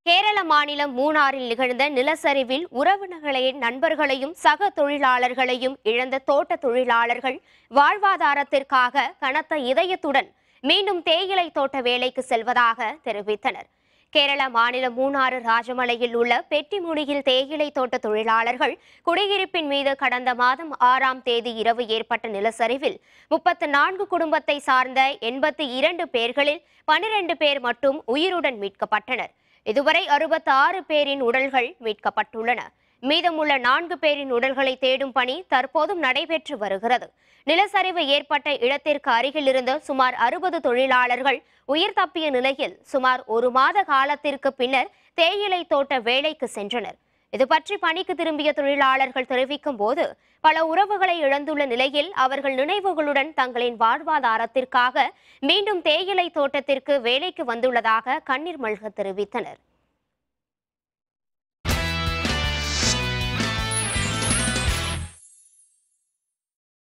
கேரள மாநிலம் மூணாறில் நிகழ்ந்த நிலச்சரிவில் உறவினர்களையும் நண்பர்களையும் சக தொழிலாளர்களையும் இழந்த தோட்ட தொழிலாளர்கள் வாழ்வாதாரத்திற்காக கனத்த இதயத்துடன் மீண்டும் தேயிலை தோட்ட வேலைக்கு செல்வதாக தெரிவித்தனர் கேரள மாநிலம் மூணாறு ராஜமலையில் உள்ள பெட்டிமுடியில் தேயிலை தோட்ட தொழிலாளர்கள் குடியிருப்பின் மீது கடந்த மாதம் ஆறாம் தேதி இரவு ஏற்பட்ட நிலச்சரிவில் முப்பத்து நான்கு குடும்பத்தை சார்ந்த எண்பத்தி இரண்டு பேர்களில் பனிரெண்டு பேர் மட்டும் உயிருடன் மீட்கப்பட்டனர் இதுவரை அறுபத்தி ஆறு பேரின் உடல்கள் மீட்கப்பட்டுள்ளன மீதமுள்ள நான்கு பேரின் உடல்களை தேடும் பணி தற்போதும் நடைபெற்று வருகிறது நிலச்சரிவு ஏற்பட்ட இடத்திற்கு அருகில் இருந்த சுமார் அறுபது தொழிலாளர்கள் உயிர் தப்பிய நிலையில் சுமார் ஒரு மாத காலத்திற்கு பின்னர் தேயிலை தோட்ட வேலைக்கு சென்றனர் இது பற்றி பணிக்கு திரும்பிய தொழிலாளர்கள் தெரிவிக்கும் போது பல உறவுகளை இழந்துள்ள நிலையில் அவர்கள் நினைவுகளுடன் தங்களின் வாழ்வாதாரத்திற்காக மீண்டும் தேயிலை தோட்டத்திற்கு வேலைக்கு வந்துள்ளதாக கண்ணீர் மல்க தெரிவித்தனர்